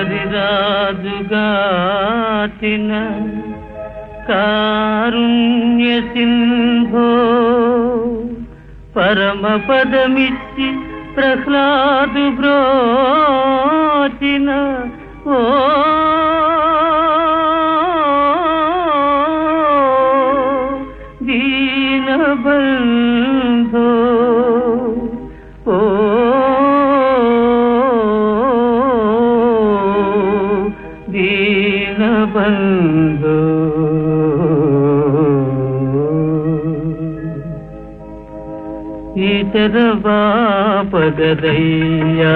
హరిరాజుగాచిన కారుణ్య సింధో పరమ పదమిచ్చి ప్రహ్లాదు బ్రోచిన ఓ దీనబంధో ఓ దీనబంధో ఈతర బాపగదయ్యా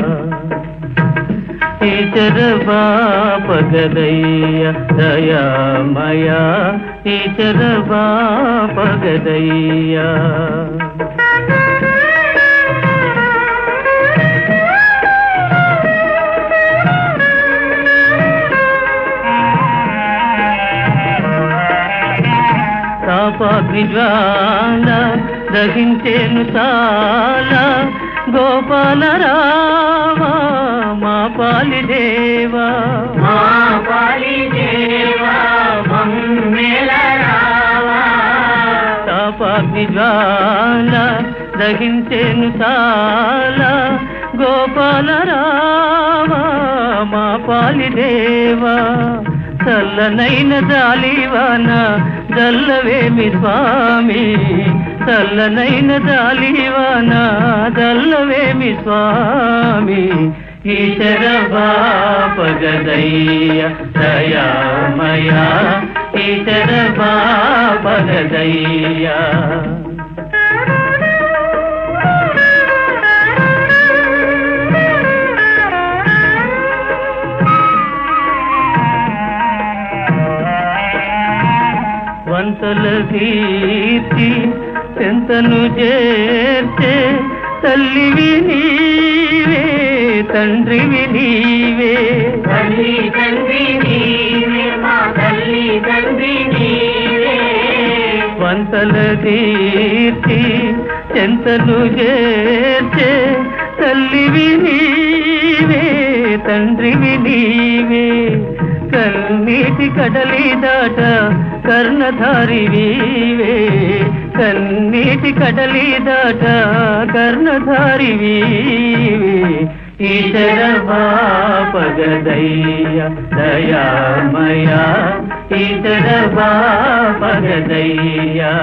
ఈతర బాపగదయ్య దయామయా ఈతర బాపగదయ్యా తాపాగ్నిజ్వాల దహించేను చాలా గోపాల రావా మా పాలి దేవా మా పాలి దేవా మమ్మేల రావా తాపాగ్నిజ్వాల దహించేను చాలా గోపాల రావా మా పాలి దేవా చల్లనైన జాలివాన దల్లవేమి స్వామి చల్లనైన జాలివాన దల్లవేమి స్వామి ఈశర బాపగదయ్య దయామయా ఈశర బాపగదయ్యా వంతల కీర్తి చెంతను చేర్చే తల్లివి నీవే తండ్రివి నీవే తల్లి తండ్రి నీవే మా తల్లి తండ్రి నీవే వంతల కీర్తి చెంతను చేర్చే తల్లివి నీవే తండ్రివి నీవే కన్నీటి కడలి దాట కర్ణధారి వీవే కన్నీటి కడలి దాట కర్ణధారి వీవే ఈశర బాపగదయ్య దయామయా ఈశర బాపగదయ్యా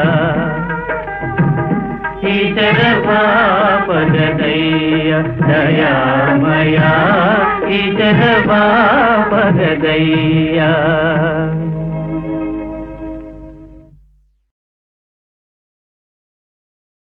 ఈశర బాపగదయ్య దయామయా ఈశర బాపగదయ్యా